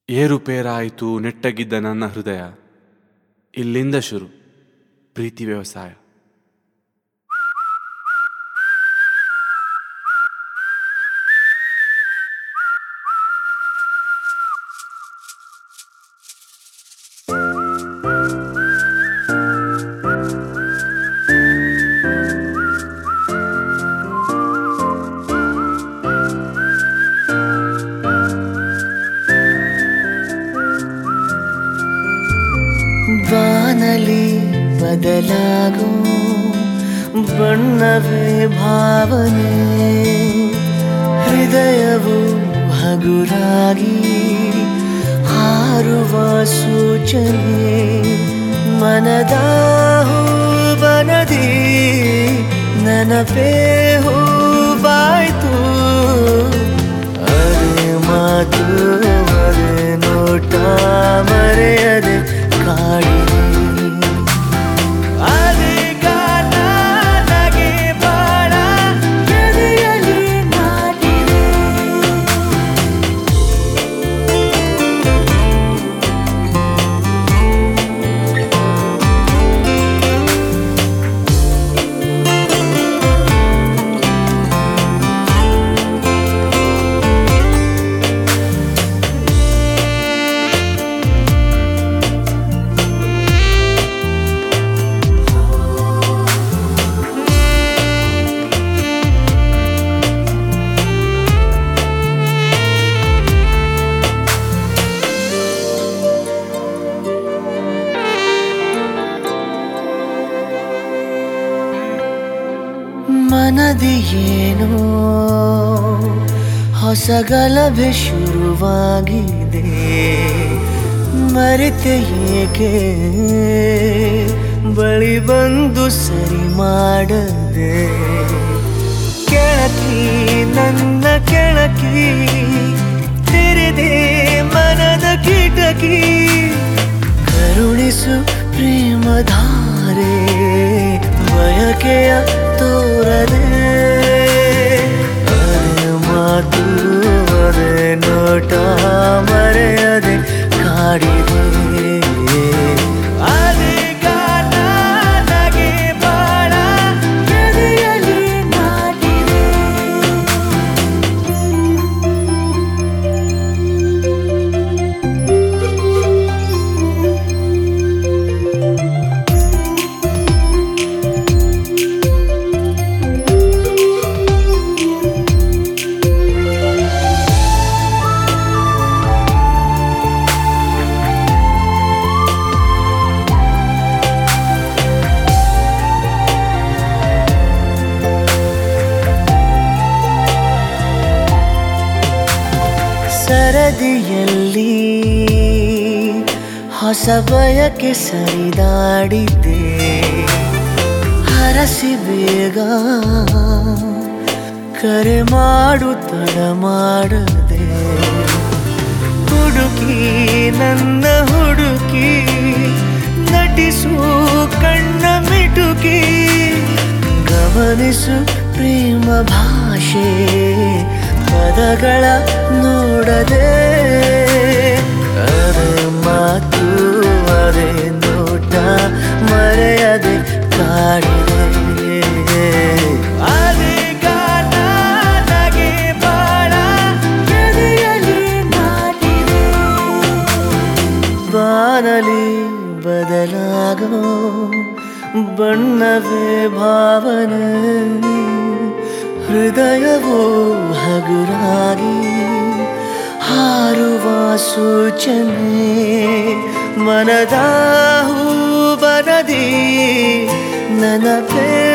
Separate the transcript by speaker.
Speaker 1: ಏರುಪೇರಾಯಿತು ನೆಟ್ಟಗಿದ್ದ ನನ್ನ ಹೃದಯ ಇಲ್ಲಿಂದ ಶುರು ಪ್ರೀತಿ ವ್ಯವಸಾಯ
Speaker 2: ಬಾನಲಿ ಬದಲಾಗೋ ಬಣ್ಣವೇ ಭಾವನೆ ಹೃದಯವು ಹಗುರಾಗಿ ಹಾರುವ ಸೂಚನೆ ಮನದ ಬನದಿ ನೆನಪೇ ಹೂವಾಯ್ತು ಅರೆ ಮಾತು ಅರೆ ನೋಟ ಮರೆಯದೆ ಕಾಡಿದೆ ಅದೇ ಗಾನ ನಗೆ ಬಾಳ ಎದೆಯಲ್ಲಿ ನಾಟಿದೆ ಮನದಿ ಏನೋ ಹೊಸ ಗಲಭೆ ಶುರುವಾಗಿದೆ ಮರೆತೆ ಏಕೆ ಬಳಿ ಬಂದು ಸರಿ ಮಾಡದೆ ಕೆಳಕಿ ನನ್ನ ಕೆಳಕಿ ತೆರೆದೆ ಮನದ ಕಿಟಕಿ ಕರುಣಿಸು ಪ್ರೇಮಧಾರೆ ಬಯಕೆಯ ತೋರದೆ ಅರೆ ಮಾತು ಅರೆ ನೋಟ ಮರೆಯದೆ ಕಾಡಿದೆ ಅದೇ ಗಾನ ನಗೆ ಬಾಳ ಎದೆಯಲ್ಲಿ ನಾಟಿದೆ ಸರದಿಯಲ್ಲಿ ಹೊಸ ಬಯಕೆ ಸರಿದಾಡಿದ್ದೆ ಹರಸಿ ಬೇಗ ಕರೆ ಮಾಡು ತಡ ಮಾಡದೆ ಹುಡುಕಿ ನನ್ನ ಹುಡುಕಿ ನಟಿಸು ಕಣ್ಣ ಮಿಟುಕಿ ಗಮನಿಸು ಪ್ರೇಮ ಭಾಷೆ ಪದಗಳ ನೋಡದೆ ಅರೆ ಮಾತು ಅರೆ ನೋಟ ಮರೆಯದೆ ಕಾಡಿದೆ ಅದೇ ಗಾನ ನಗೆ ಬಾಳ ಎದೆಯಲ್ಲಿ ನಾಟಿದೆ ಬಾನಲಿ ಬದಲಾಗೋ ಬಣ್ಣವೇ ಭಾವನೆ ಹೃದಯವೂ ಹಗುರಾಗಿ ಹಾರುವ ಸೂಚನೆ ಮನದ ಬನದಿ ನನಪೇ